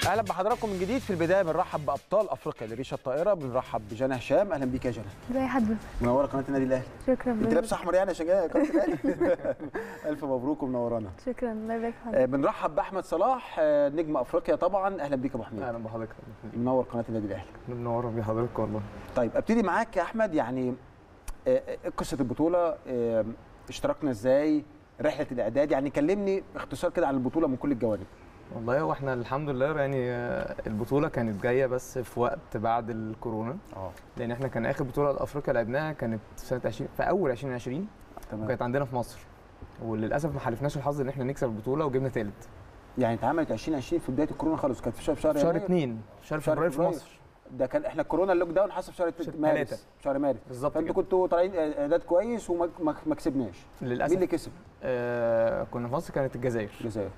اهلا بحضراتكم من جديد في البدايه بنرحب بابطال افريقيا لريشه الطائره بنرحب بجنى هشام اهلا بيك يا جنى زي حد منوره قناه النادي الاهلي شكرا انت لابسه احمر يعني عشان جايه قناه الاهلي الف مبروك ومنورانا شكرا الله يبارك في آه، حضرتك بنرحب باحمد صلاح آه، نجم افريقيا طبعا اهلا بيك يا ابو حميد اهلا بحضرتك منور قناه النادي الاهلي منور بحضرتك والله طيب ابتدي معاك يا احمد يعني آه، آه، قصه البطوله آه، اشتركنا ازاي رحله الاعداد يعني كلمني باختصار كده عن البطوله من كل الجوانب والله هو احنا الحمد لله يعني آه، البطوله كانت جايه بس في وقت بعد الكورونا اه لان احنا كان اخر بطوله لافريقيا لعبناها كانت سنه 20 في اول 2020 تمام وكانت عندنا في مصر وللاسف ما حالفناش الحظ ان احنا نكسب البطوله وجبنا ثالث يعني اتعملت 2020 في بدايه الكورونا خالص كانت في شهر شهر في شهر يناير. اثنين شهر شهر فبراير في فبراير. مصر ده كان احنا الكورونا اللوك داون حصل في شهر شهر مارس تلاتة. شهر مارس بالظبط فانتوا كده. كنتوا طالعين اعداد كويس وما ما ما كسبناش مين للاسف اللي كسب؟ آه كنا في مصر كانت الجزائر الجزائر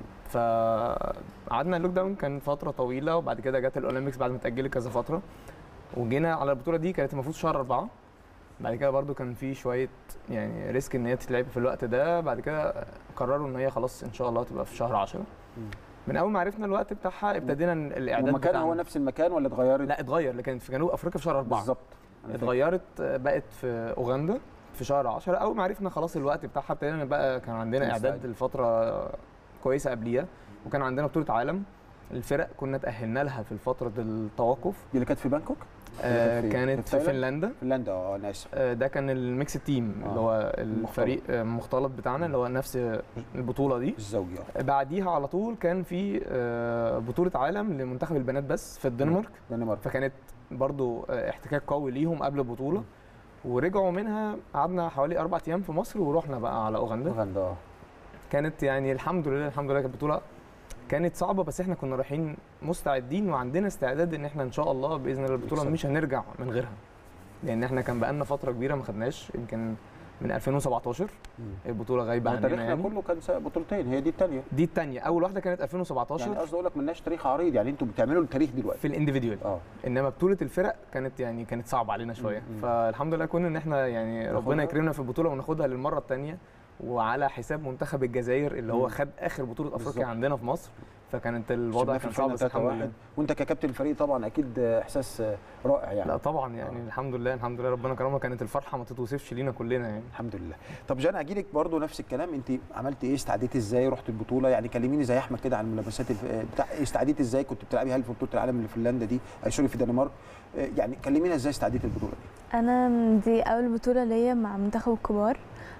فقعدنا اللوك داون كان فتره طويله وبعد كده جت الاولمبيكس بعد ما اتاجلت كذا فتره وجينا على البطوله دي كانت المفروض شهر أربعة بعد كده برضو كان في شويه يعني ريسك ان هي تتلعب في الوقت ده بعد كده قرروا ان هي خلاص ان شاء الله تبقى في شهر 10 من اول ما عرفنا الوقت بتاعها ابتدينا الاعداد المكان بتاعنا. هو نفس المكان ولا اتغيرت؟ لا اتغير اللي كانت في جنوب افريقيا في شهر أربعة بالظبط أنا فاكر. اتغيرت آه، بقت في اوغندا في شهر 10 اول ما عرفنا خلاص الوقت بتاعها ابتدينا بقى كان عندنا مستعد. اعداد لفتره كويسه قبليها وكان عندنا بطوله عالم الفرق كنا تاهلنا لها في فتره التوقف دي اللي كانت في بانكوك؟ آه فين؟ كانت في في تايلاند؟ فنلندا فنلندا اه انا اسف آه ده كان الميكس تيم آه، اللي هو الفريق آه، المختلط بتاعنا اللي هو نفس البطوله دي الزوجي اه بعديها على طول كان في آه، بطوله عالم لمنتخب البنات بس في الدنمارك دنمارك فكانت برضو آه، احتكاك قوي ليهم قبل البطوله ورجعوا منها قعدنا حوالي اربع ايام في مصر ورحنا بقى على اوغندا اوغندا اه كانت يعني الحمد لله الحمد لله كانت بطوله كانت صعبه بس احنا كنا رايحين مستعدين وعندنا استعداد ان احنا ان شاء الله باذن الله البطوله نكسب. مش هنرجع من غيرها لان احنا كان بقالنا فتره كبيره ما خدناش يمكن من 2017 مم. البطوله غايبه هو عننا تاريخنا يعني كله كان س- بطولتين هي دي الثانيه دي الثانيه اول واحده كانت 2017 يعني قصدي اقول لك ملناش تاريخ عريض يعني انتوا بتعملوا التاريخ دلوقتي في الانديفيديوال اه انما بطوله الفرق كانت يعني كانت صعبه علينا شويه مم. فالحمد لله كنا ان احنا يعني ناخدها. ربنا يكرمنا في البطوله وناخدها للمره الثانيه وعلى حساب منتخب الجزائر اللي هو مم. خد اخر بطوله افريقيا بالظبط. عندنا في مصر فكانت الوضع كان صعب بس الحمد لله وانت ككابتن الفريق طبعا اكيد احساس رائع يعني لا طبعا يعني آه. الحمد لله الحمد لله ربنا كرمنا كانت الفرحه ما تتوصفش لينا كلنا يعني الحمد لله طب جان اجي لك برضه نفس الكلام انت عملت ايه استعديتي ازاي رحت البطوله يعني كلميني زي احمد كده عن الملابسات الف... بتاع استعديتي ازاي كنت بتلعبي هل في بطوله العالم اللي في فنلندا دي آه، سوري في الدنمارك آه، يعني كلمينا ازاي استعديتي البطوله دي انا دي اول بطوله ليا مع منتخب الكبار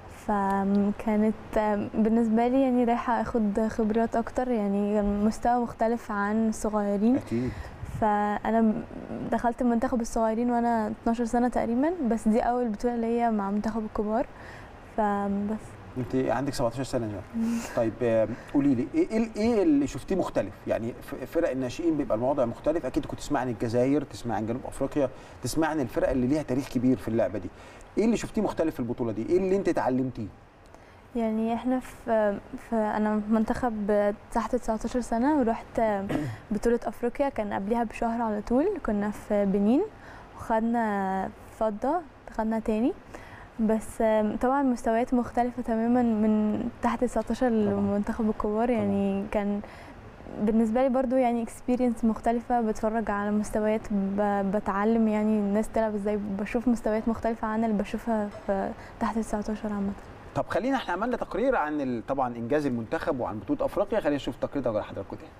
فكانت بالنسبه لي يعني رايحه اخد خبرات اكتر يعني كان مستوى مختلف عن الصغيرين اكيد فانا دخلت منتخب الصغيرين وانا 12 سنه تقريبا بس دي اول بطوله ليا مع منتخب الكبار فبس انت عندك 17 سنه يعني طيب آه، قولي لي ايه ايه ايه اللي شفتيه مختلف يعني في فرق الناشئين بيبقى الموضوع مختلف اكيد كنت تسمع عن الجزائر تسمع عن جنوب افريقيا تسمع عن الفرق اللي ليها تاريخ كبير في اللعبه دي ايه اللي شفتيه مختلف في البطوله دي ايه اللي انت اتعلمتيه يعني احنا في, في انا في منتخب تحت 19 سنه ورحت بطوله افريقيا كان قبلها بشهر على طول كنا في بنين وخدنا فضه خدنا تاني بس طبعا مستويات مختلفه تماما من تحت 19 لمنتخب الكبار يعني كان بالنسبه لي برضو يعني اكسبيرينس مختلفه بتفرج على مستويات ب- بتعلم يعني الناس تلعب ازاي بشوف مستويات مختلفه عن اللي بشوفها في تحت 19 عامه طب خلينا احنا عملنا تقرير عن ال- طبعا انجاز المنتخب وعن بطوله افريقيا خلينا نشوف التقرير ده لحضراتكم تاني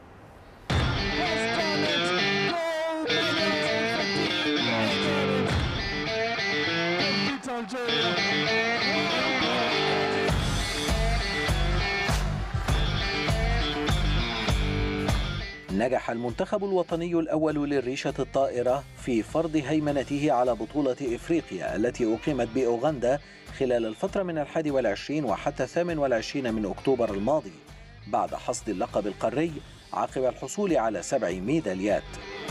نجح المنتخب الوطني الأول للريشة الطائرة في فرض هيمنته على بطولة إفريقيا التي أقيمت بأوغندا خلال الفترة من الحادي والعشرين وحتى الثامن والعشرين من أكتوبر الماضي بعد حصد اللقب القاري عقب الحصول على سبع ميداليات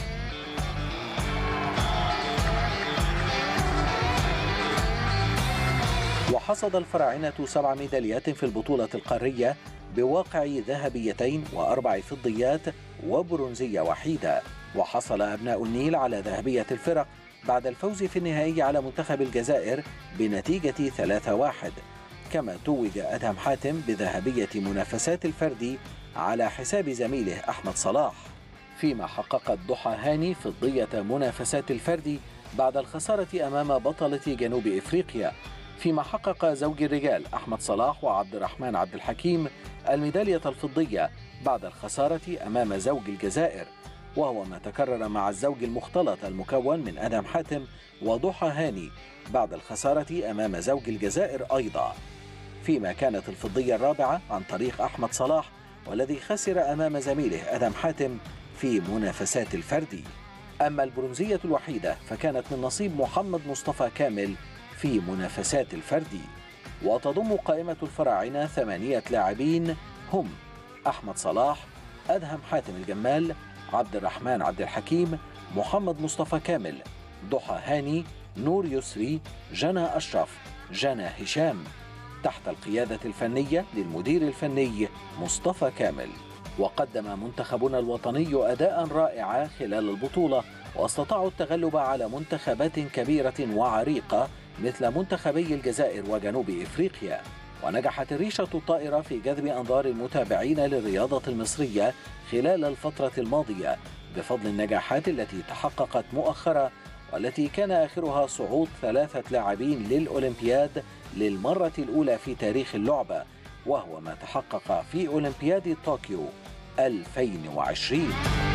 وحصد الفراعنة سبع ميداليات في البطولة القارية بواقع ذهبيتين وأربع فضيات وبرونزية وحيدة وحصل أبناء النيل على ذهبية الفرق بعد الفوز في النهائي على منتخب الجزائر بنتيجة 3-1 كما توج أدهم حاتم بذهبية منافسات الفردي على حساب زميله أحمد صلاح فيما حققت ضحى هاني فضية منافسات الفردي بعد الخسارة أمام بطلة جنوب إفريقيا فيما حقق زوج الرجال أحمد صلاح وعبد الرحمن عبد الحكيم الميدالية الفضية بعد الخسارة أمام زوج الجزائر وهو ما تكرر مع الزوج المختلط المكون من أدم حاتم وضحى هاني بعد الخسارة أمام زوج الجزائر أيضا فيما كانت الفضية الرابعة عن طريق أحمد صلاح والذي خسر أمام زميله أدم حاتم في منافسات الفردي أما البرونزية الوحيدة فكانت من نصيب محمد مصطفى كامل في منافسات الفردي وتضم قائمة الفراعنة ثمانية لاعبين هم أحمد صلاح أدهم حاتم الجمال عبد الرحمن عبد الحكيم محمد مصطفى كامل ضحى هاني نور يسري جنى أشرف جنى هشام تحت القيادة الفنية للمدير الفني مصطفى كامل وقدم منتخبنا الوطني أداء رائعا خلال البطولة واستطاعوا التغلب على منتخبات كبيرة وعريقة مثل منتخبي الجزائر وجنوب إفريقيا ونجحت الريشة الطائرة في جذب أنظار المتابعين للرياضة المصرية خلال الفترة الماضية بفضل النجاحات التي تحققت مؤخرا والتي كان آخرها صعود ثلاثة لاعبين للأولمبياد للمرة الأولى في تاريخ اللعبة وهو ما تحقق في أولمبياد طوكيو 2020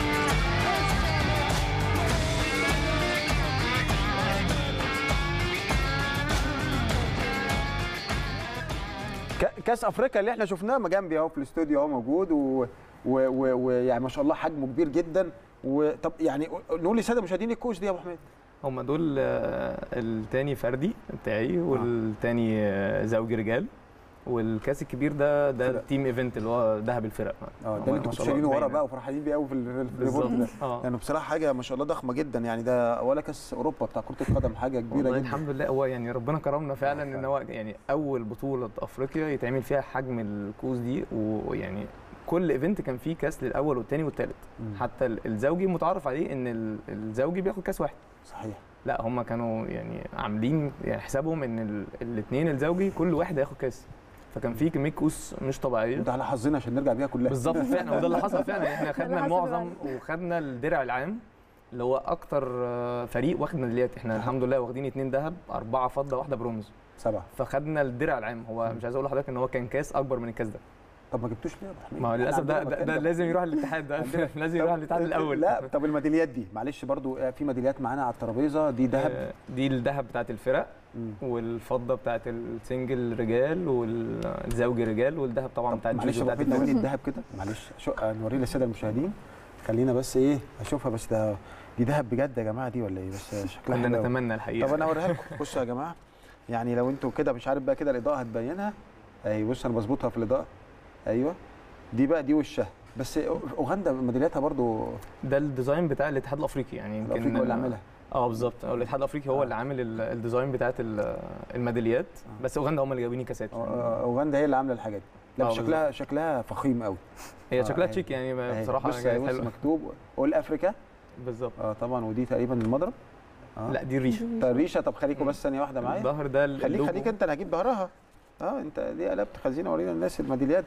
ك- كاس افريقيا اللي احنا شفناه ما جنبي اهو في الاستوديو اهو موجود و- و- و- ويعني ما شاء الله حجمه كبير جدا وطب يعني نقول للساده المشاهدين الكوش دي يا ابو حميد هم دول آه، التاني فردي بتاعي والتاني آه، زوج رجال والكاس الكبير ده ده فرق. التيم ايفنت اللي هو ذهب الفرق اه هو ده اللي ما انتوا شاء الله شايلينه ورا باين. بقى وفرحانين بيه قوي في ال- في الريبورت ده بالظبط اه يعني بصراحه حاجه ما شاء الله ضخمه جدا يعني ده ولا كاس اوروبا بتاع كره القدم حاجه كبيره والله جدا الحمد لله هو يعني ربنا كرمنا فعلا فعلا. ان هو يعني اول بطوله افريقيا يتعمل فيها حجم الكوز دي ويعني كل ايفنت كان فيه كاس للاول والثاني والثالث مم. حتى ال- الزوجي متعارف عليه ان ال- الزوجي بياخد كاس واحد صحيح لا هم كانوا يعني عاملين يعني حسابهم ان الاثنين الزوجي كل واحد هياخد كاس فكان في كميه كؤوس مش طبيعيه ده على حظنا عشان نرجع بيها كلها بالظبط فعلا وده اللي حصل فعلا احنا اللي خدنا حصل المعظم وخدنا الدرع العام اللي هو اكتر آه، فريق واخد ميداليات احنا الحمد لله واخدين اتنين ذهب اربعه فضه واحده برونز سبعه فخدنا الدرع العام هو مش عايز اقول لحضرتك ان هو كان كاس اكبر من الكاس ده طب ما جبتوش ليه يا ابو حميد؟ ما هو إحنا للاسف ده, عندنا ده, مكان ده لازم يروح الاتحاد ده عندنا- لازم يروح طب- الاتحاد الاول لا طب الميداليات دي معلش برضو آه، في ميداليات معانا على الترابيزه دي ذهب آه، دي الذهب بتاعت الفرق مم. والفضه بتاعت السنجل رجال والزوج رجال والذهب طبعا طب بتاع معلش الجوجو يا ابو بتاعت حميد الفرق نوري الذهب كده معلش شو آه، نوريه للساده المشاهدين خلينا بس ايه اشوفها بس ده دي ذهب بجد يا جماعه دي ولا ايه بس شكلها كنا حلو أوي. نتمنى الحقيقه طب انا اوريها لكم بصوا يا جماعه يعني لو انتوا كده مش عارف بقى كده الاضاءه هتبينها ايوه بص انا بظبطها في الاضاءه ايوه دي بقى دي وشها بس اوغندا ميدالياتها برضو ده الديزاين بتاع الاتحاد الافريقي يعني يمكن الافريقي هو اللي عاملها اه بالظبط هو الاتحاد الافريقي هو آه. اللي عامل ال- الديزاين بتاعت ال- الميداليات آه. بس اوغندا هم اللي جايبين كاسات أو- اوغندا هي اللي عامله الحاجات دي لا آه، بس شكلها شكلها فخيم قوي هي آه، شكلها أهي. تشيك يعني أهي. بصراحه بص كانت بص حلوه مكتوب اول افريكا بالظبط اه طبعا ودي تقريبا المضرب اه لا دي الريشه طب الريشه طب خليكم بس ثانيه واحده معايا الظهر ده خليك اللوجو. خليك انت اللي هجيب ظهرها اه انت دي قلبت خلينا اورينا الناس الميداليات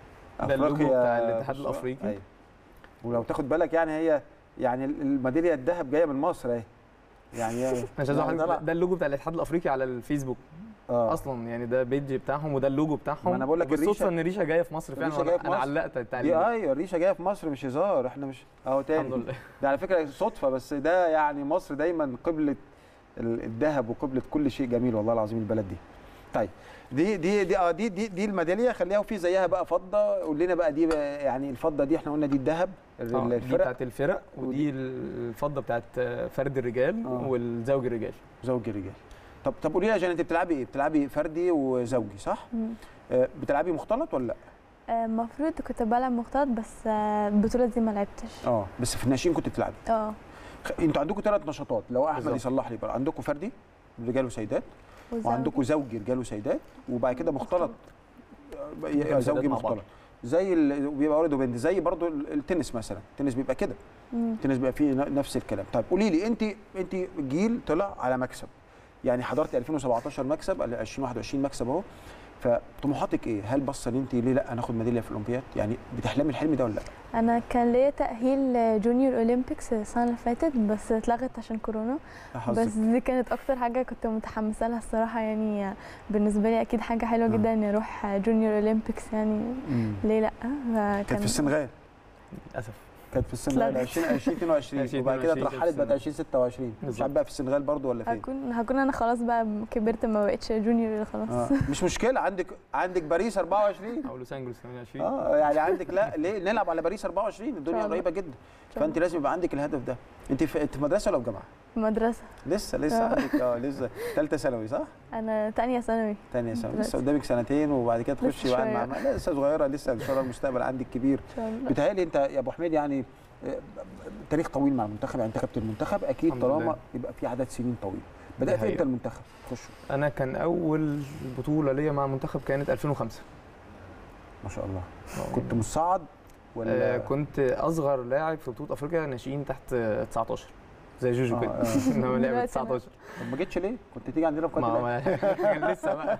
ده اللوجو أفريقيا بتاع الاتحاد بصوا، الأفريقي. أيوة. ولو تاخد بالك يعني هي يعني الميداليه الذهب جايه من مصر اهي يعني هي- مش عايز أقول يعني لحضرتك طلع- ده اللوجو بتاع الاتحاد الافريقي على الفيسبوك اه اصلا يعني ده بيج بتاعهم وده اللوجو بتاعهم ما أنا بقول لك بالصدفه الريشة- ان الريشه جايه في مصر فعلا الريشة جاية وأنا- في انا مصر. علقت دي التعليق ايوه الريشه جايه في مصر مش هزار احنا مش اهو تاني الحمد لله ده على فكره صدفه بس ده يعني مصر دايما قبله ال- الذهب وقبله كل شيء جميل والله العظيم البلد دي طيب دي دي دي اه دي دي, دي الميداليه خليها وفي زيها بقى فضه قول لنا بقى دي بقى يعني الفضه دي احنا قلنا دي الذهب ال- آه، دي الفرق بتاعت الفرق ودي- ودي الفضه بتاعت فرد الرجال آه. والزوج الرجال زوج الرجال طب طب قولي لي يا جان انت بتلعبي ايه بتلعبي فردي وزوجي صح مم. آه، بتلعبي مختلط ولا لا آه، المفروض كنت بلعب مختلط بس آه، البطولة دي ما لعبتش اه بس في الناشئين كنت بتلعبي اه خ- انتوا عندكم ثلاث نشاطات لو احمد بالظبط. يصلح لي بقى عندكم فردي رجال وسيدات وزوج. وعندكم زوجي رجال وسيدات وبعد كده مختلط آه، يا- رجال زوجي وسيدات مع بعض. مختلط زي ال- بيبقى ولد وبنت زي برضو ال- التنس مثلا التنس بيبقى كده مم. التنس بيبقى فيه ن- نفس الكلام طيب قولي لي انت انت جيل طلع على مكسب يعني حضرتي 2017 مكسب 2021 مكسب اهو فطموحاتك ايه هل بصه ان انت ليه لا ناخد ميداليه في الاولمبياد يعني بتحلمي الحلم ده ولا لا انا كان ليا تاهيل جونيور اولمبيكس السنه اللي فاتت بس اتلغت عشان كورونا يا حظك. بس دي كانت اكتر حاجه كنت متحمسه لها الصراحه يعني بالنسبه لي اكيد حاجه حلوه آه. جدا اني اروح جونيور اولمبيكس يعني مم. ليه لا كانت في السنغال للاسف كانت في السنغال اتلغت. 20 2022 وبعد كده 2022 اترحلت بقت 2026 مش بالظبط. عارف بقى في السنغال برضو ولا فين هكون هكون انا خلاص بقى كبرت ما بقتش جونيور خلاص آه. مش مشكله عندك عندك باريس 24 او لوس انجلوس 28 اه يعني عندك لا ليه نلعب على باريس 24 الدنيا الله. قريبه جدا شاء فانت لازم يبقى عندك الهدف ده انت في انت في مدرسه ولا في جامعه مدرسه لسه لسه آه. عندك اه لسه ثالثه ثانوي صح انا تانية ثانوي ثانيه ثانوي دلوقتي. لسه قدامك سنتين وبعد كده تخشي لسه بقى شوية. مع لا لسه صغيره لسه ان شاء الله المستقبل عندك كبير ان شاء الله بيتهيألي انت يا ابو حميد يعني آه، تاريخ طويل مع المنتخب يعني انت كابتن المنتخب اكيد الحمد طالما لله. يبقى في عدد سنين طويل بدات حقيقة. امتى المنتخب تخش انا كان اول بطوله ليا مع المنتخب كانت 2005 ما شاء الله كنت مصعد ولا آه كنت اصغر لاعب في بطوله افريقيا ناشئين تحت آه، 19 زي جوجو آه، كده آه. انما لعب دلوقتي أنا- 19 طب ما جيتش ليه كنت تيجي عندنا في ما قناه ما كان لسه بقى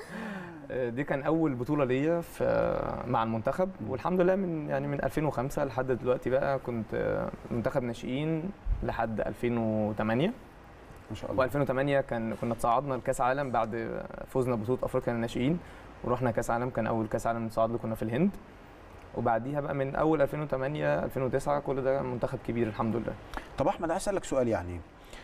آه، دي كان اول بطوله ليا في مع المنتخب والحمد لله من يعني من 2005 لحد دلوقتي بقى كنت آه، منتخب ناشئين لحد 2008 ما شاء الله و2008 كان كنا تصعدنا لكاس عالم بعد فوزنا ببطوله افريقيا للناشئين ورحنا كاس عالم كان اول كاس عالم نصعد له كنا في الهند وبعديها بقى من اول 2008 2009 كل ده منتخب كبير الحمد لله طب احمد عايز اسالك سؤال يعني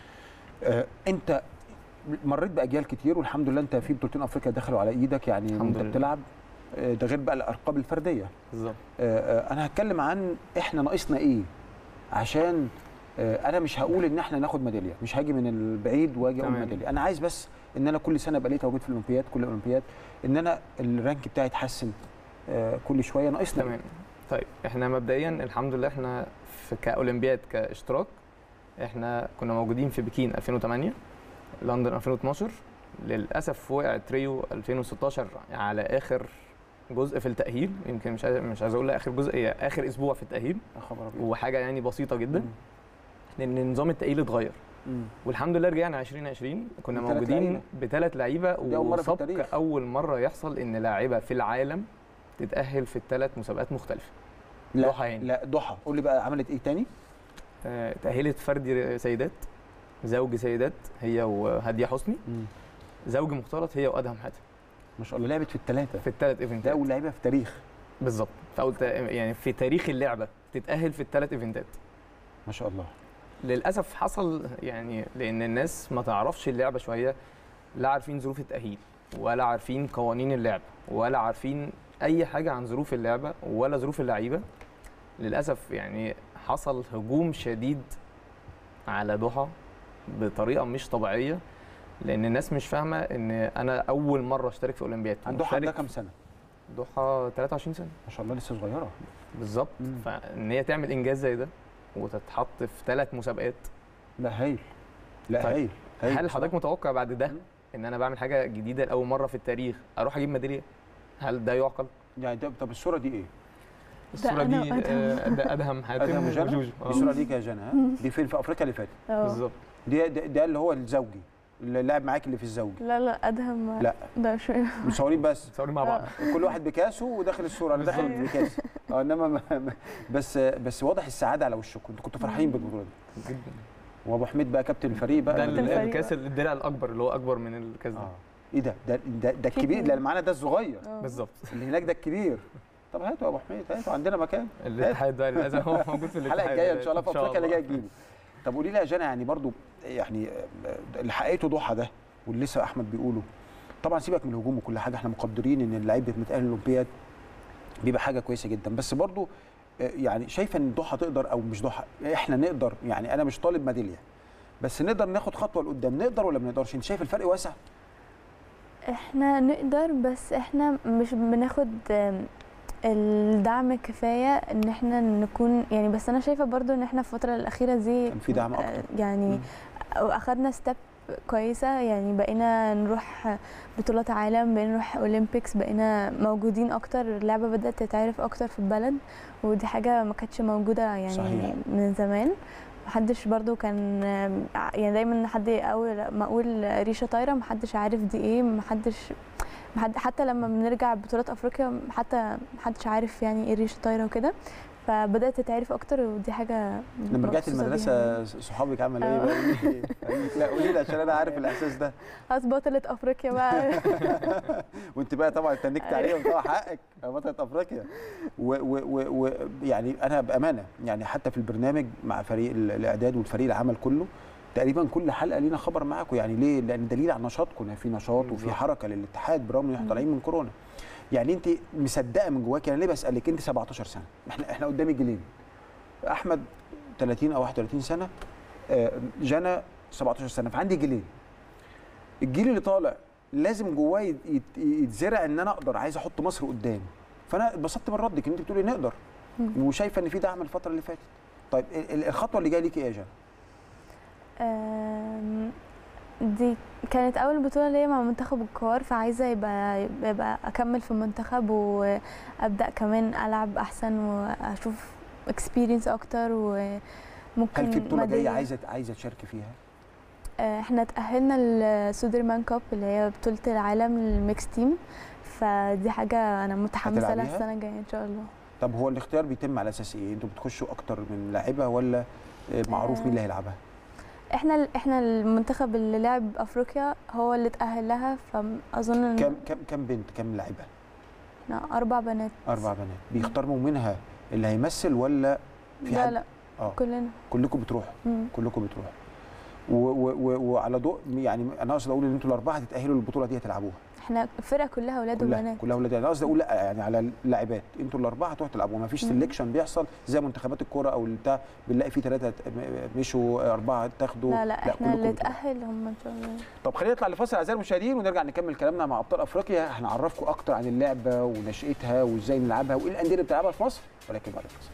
آه انت مريت باجيال كتير والحمد لله انت في بطولتين افريقيا دخلوا على ايدك يعني الحمد وانت لله. بتلعب آه، ده غير بقى الارقام الفرديه بالظبط آه، آه، انا هتكلم عن احنا ناقصنا ايه عشان آه، انا مش هقول ان احنا ناخد ميداليه مش هاجي من البعيد واجي اقول تمام. ميداليه انا عايز بس ان انا كل سنه ابقى لي تواجد في الاولمبياد كل الاولمبياد ان انا الرانك بتاعي يتحسن آه، كل شويه ناقصنا تمام طيب احنا مبدئيا الحمد لله احنا في كاولمبياد كاشتراك احنا كنا موجودين في بكين 2008 لندن 2012 للاسف وقع تريو 2016 على اخر جزء في التاهيل يمكن مش عايز مش عايز اقول اخر جزء هي اخر اسبوع في التاهيل يا خبر أبيض. وحاجه يعني بسيطه جدا مم. لان نظام التاهيل اتغير مم. والحمد لله رجعنا 2020 كنا بثلاث موجودين لعيبة. بثلاث لعيبه دي أول مرة في وسبق التاريخ. اول مره يحصل ان لاعيبه في العالم تتاهل في الثلاث مسابقات مختلفه لا ضحى يعني. لا ضحى قول لي بقى عملت ايه تاني آه، تأهلت فردي سيدات زوج سيدات هي وهدية حسني زوج مختلط هي وادهم حاتم ما شاء الله لعبت في الثلاثه في الثلاث ده ايفنتات اول لعيبه في التاريخ بالظبط في اول تا- يعني في تاريخ اللعبه تتاهل في الثلاث ايفنتات ما شاء الله للاسف حصل يعني لان الناس ما تعرفش اللعبه شويه لا عارفين ظروف التاهيل ولا عارفين قوانين اللعبه ولا عارفين اي حاجه عن ظروف اللعبه ولا ظروف اللعيبه للاسف يعني حصل هجوم شديد على ضحى بطريقه مش طبيعيه لان الناس مش فاهمه ان انا اول مره اشترك في اولمبياد عند ضحى عندها مشترك- كام سنه ضحى 23 سنه ما شاء الله لسه صغيره بالظبط مم. فان هي تعمل انجاز زي ده وتتحط في ثلاث مسابقات لا هايل لا طيب. هايل هايل هل حضرتك متوقع بعد ده مم. ان انا بعمل حاجه جديده لاول مره في التاريخ اروح اجيب ميداليه هل ده يعقل يعني ده طب الصوره دي ايه؟ الصوره أنا دي وأدهم. آه، ده ادهم حاتم ادهم وجنى وجوجو دي آه، الصوره دي يا جنى ها؟ دي فين في افريقيا اللي فاتت اه بالظبط دي ده, ده اللي هو الزوجي اللي لعب معاك اللي في الزوجي لا لا ادهم لا. ده مش مصورين بس متصورين مع بعض كل واحد بكاسه وداخل الصوره انا داخل بالظبط. بكاسي اه انما ما- ما- بس بس واضح السعاده على وشكم انتوا كنتوا فرحانين بالبطوله دي جدا وابو حميد بقى كابتن الفريق بقى ده كابتن ال- الفريق الكاس الدرع الاكبر اللي هو اكبر من الكاس ده اه ايه ده ده ده, ده في الكبير اتنين. اللي معانا ده الصغير آه. بالظبط اللي هناك ده الكبير طب هاتوا يا ابو حميد هاتوا عندنا مكان الاتحاد بقى للاسف هو موجود في الاتحاد الحلقه الجايه ان شاء الله في دلوقتي. افريقيا اللي جايه تجيبه طب قولي لي يا جنى يعني برضو يعني آه، اللي حققته ضحى ده واللي لسه احمد بيقوله طبعا سيبك من الهجوم وكل حاجه احنا مقدرين ان اللعيب ده متاهل الاولمبياد بيبقى حاجه كويسه جدا بس برضو آه، يعني شايفه ان ضحى تقدر او مش ضحى احنا نقدر يعني انا مش طالب ميداليه بس نقدر ناخد خطوه لقدام نقدر ولا ما نقدرش انت شايف الفرق واسع احنا نقدر بس احنا مش بناخد آم، الدعم كفايه ان احنا نكون يعني بس انا شايفه برضو ان احنا في الفتره الاخيره دي كان في دعم آه، اكتر يعني مم. اخدنا ستيب كويسه يعني بقينا نروح بطولات عالم بقينا نروح اولمبيكس بقينا موجودين اكتر اللعبه بدات تتعرف اكتر في البلد ودي حاجه ما كانتش موجوده يعني صحيح. من زمان محدش برضو كان يعني دايما حد اول ما اقول ريشه طايره محدش عارف دي ايه محدش محد- حتى لما بنرجع بطولات افريقيا حتى محدش عارف يعني ايه ريشه طايره وكده فبدات تتعرف اكتر ودي حاجه لما رجعت مبسوطة المدرسه صحابك عمل ايه آه. بقى قولي لي إيه؟ قالوا لك لا قولي لي عشان انا عارف الاحساس ده خلاص بطلة افريقيا بقى وانت بقى طبعا اتنكت عليهم طبعا حقك يا بطلة افريقيا ويعني انا بامانه يعني حتى في البرنامج مع فريق ال- الاعداد والفريق العمل كله تقريبا كل حلقه لينا خبر معاكم يعني ليه؟ لان دليل على نشاطكم يعني في نشاط وفي بالظبط. حركه للاتحاد برغم ان احنا مم. طالعين من كورونا. يعني انت مصدقه من جواك يعني ليه بسالك انت 17 سنه احنا احنا قدامي جيلين احمد 30 او 31 سنه آه، جنى 17 سنه فعندي جيلين الجيل اللي طالع لازم جواه يت- يت- يتزرع ان انا اقدر عايز احط مصر قدام فانا اتبسطت من ردك ان انت بتقولي نقدر مم. وشايفه ان في دعم الفتره اللي فاتت طيب ال- ال- الخطوه اللي جايه ليكي ايه يا جنى؟ آم، دي كانت اول بطوله ليا مع منتخب الكوار فعايزه يبقى يبقى اكمل في المنتخب وابدا كمان العب احسن واشوف اكسبيرينس اكتر وممكن هل في بطوله جايه ميدالية. عايزه عايزه تشاركي فيها؟ آه، احنا اتأهلنا للسودرمان كاب اللي هي بطولة العالم للميكس تيم فدي حاجة أنا متحمسة لها هتلعبيها؟ السنة الجاية إن شاء الله طب هو الاختيار بيتم على اساس ايه؟ انتوا بتخشوا اكتر من لاعيبه ولا آه، معروف مين اللي هيلعبها؟ احنا احنا المنتخب اللي لعب أفريقيا هو اللي اتأهل لها فأظن إن كم كم كم بنت كم لاعيبه؟ إحنا أربع بنات اربع بنات بيختاروا منها اللي هيمثل ولا في لا حد؟ لا اه كلنا كلكم بتروحوا مم. كلكم بتروحوا و و و وعلى ضوء يعني انا قصدي اقول ان انتوا الاربعه هتتاهلوا للبطوله دي هتلعبوها احنا الفرقة كلها أولاد كلها وبنات كلها ولاد انا قصدي اقول لا يعني على اللاعبات انتوا الاربعه هتروحوا تلعبوا ما فيش مم. سelection بيحصل زي منتخبات الكوره او بتاع بنلاقي فيه ثلاثه مشوا اربعه تاخدوا لا لا احنا كلكم اللي بتروحوا. اتأهل هم إن شاء الله طب خلينا نطلع لفاصل اعزائي المشاهدين ونرجع نكمل كلامنا مع ابطال افريقيا هنعرفكم اكتر عن اللعبه ونشاتها وازاي نلعبها وايه الانديه اللي بتلعبها في مصر ولكن بعد الفاصل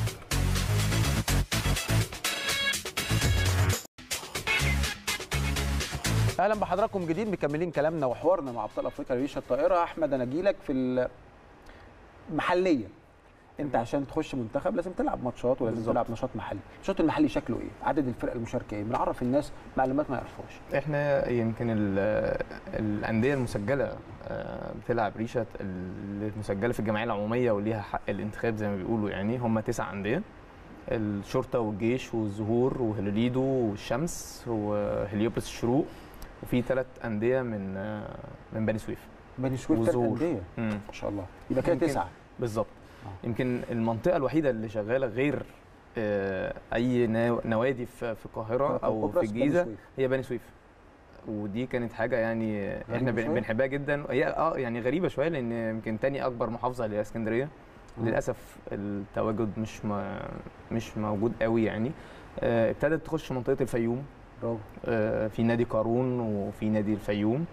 اهلا بحضراتكم جديد مكملين كلامنا وحوارنا مع ابطال افريقيا ريشه الطائره احمد انا اجي لك في ال- محليا انت عشان تخش منتخب لازم تلعب ماتشات ولازم بالظبط. تلعب نشاط محلي النشاط المحلي شكله ايه عدد الفرق المشاركه ايه بنعرف الناس معلومات ما يعرفوهاش احنا يمكن ال- الانديه المسجله آه، بتلعب ريشه المسجله في الجمعيه العموميه وليها حق الانتخاب زي ما بيقولوا يعني هم تسع انديه الشرطه والجيش والزهور وهلوليدو والشمس وهليوبس الشروق وفي ثلاث انديه من آه، من بني سويف بني سويف ثلاث وزهور. انديه مم. ما شاء الله يبقى كده يمكن- تسعه بالظبط آه. يمكن المنطقه الوحيده اللي شغاله غير آه، اي نا- نوادي في في القاهره او في قبرص، بني الجيزه سويف. هي بني سويف ودي كانت حاجه يعني احنا بن- شوية؟ بنحبها جدا هي اه يعني غريبه شويه لان يمكن تاني اكبر محافظه اللي هي اسكندريه آه. للاسف التواجد مش ما مش موجود قوي يعني آه، ابتدت تخش منطقه الفيوم برافو آه، في نادي قارون وفي نادي الفيوم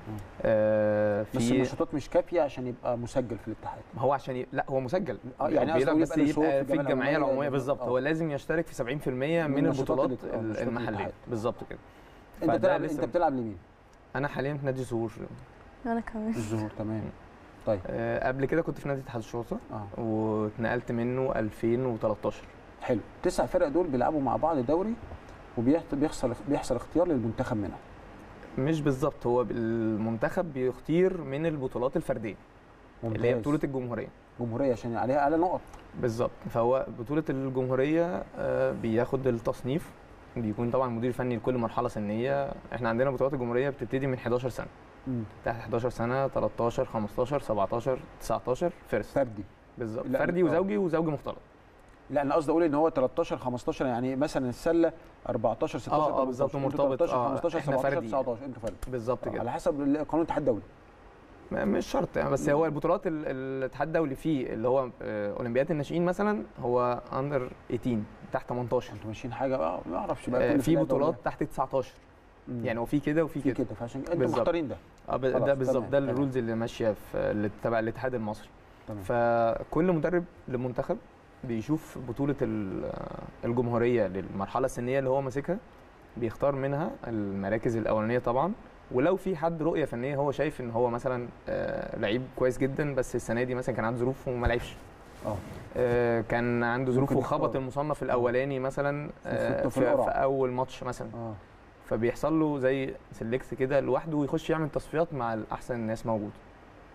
آه، بس في النشاطات مش كافيه عشان يبقى مسجل في الاتحاد هو عشان ي... لا هو مسجل آه، يعني هو بيلعب قصدي بس يبقى له صوت يبقى في في الجمعية الجمعيه العمومية العموميه بالظبط آه. هو لازم يشترك في 70% من, من نشاطات البطولات الات- آه، ال- نشاطات المحليه الاتحاد. بالظبط كده انت فده بتلعب لسه- انت بتلعب لمين؟ انا حاليا في نادي زهور أنا كمان الزهور تمام طيب آه، قبل كده كنت في نادي اتحاد الشرطه اه واتنقلت منه 2013 حلو تسع فرق دول بيلعبوا مع بعض دوري وبيحصل بيحصل اختيار للمنتخب منهم مش بالظبط هو المنتخب بيختير من البطولات الفرديه اللي هي ممتاز. بطوله الجمهوريه جمهوريه عشان عليها اعلى نقط بالظبط فهو بطوله الجمهوريه آه، بياخد التصنيف بيكون طبعا المدير الفني لكل مرحله سنيه احنا عندنا بطولات الجمهوريه بتبتدي من 11 سنه مم. تحت 11 سنه 13 15 17 19 فيرست فردي بالظبط لا، فردي آه. وزوجي وزوجي مختلط لا انا قصدي اقول ان هو 13 15 يعني مثلا السله 14 16 آه، آه، بالظبط، 18. مرتبط. 13 آه، 15 إحنا 17 فردي. 19 انتوا فردي بالظبط آه، كده على حسب ال- قانون الاتحاد الدولي ما- مش شرط يعني بس هو البطولات ال- الاتحاد الدولي فيه اللي هو آه، اولمبياد الناشئين مثلا هو اندر 18 تحت 18 انتوا ماشيين حاجه اه ما اعرفش بقى آه، كل في فرقة بطولات دولية. تحت 19 مم. يعني هو في كده وفي في كده كده فعشان انتوا بالظبط. مختارين ده اه ب- خلاص، ده بالظبط تمام، ده تمام. الرولز اللي ماشيه في اللي تبع الاتحاد المصري تمام فكل مدرب لمنتخب بيشوف بطوله ال- الجمهوريه للمرحله السنيه اللي هو ماسكها بيختار منها المراكز الاولانيه طبعا ولو في حد رؤيه فنيه هو شايف ان هو مثلا آه، لعيب كويس جدا بس السنه دي مثلا كان عنده ظروف وما لعبش اه آه، كان عنده ظروف ممكن وخبط يختار. المصنف الاولاني مثلا آه، في في, القرعة. في اول ماتش مثلا اه فبيحصل له زي سيلكت كده لوحده ويخش يعمل تصفيات مع الاحسن ناس موجود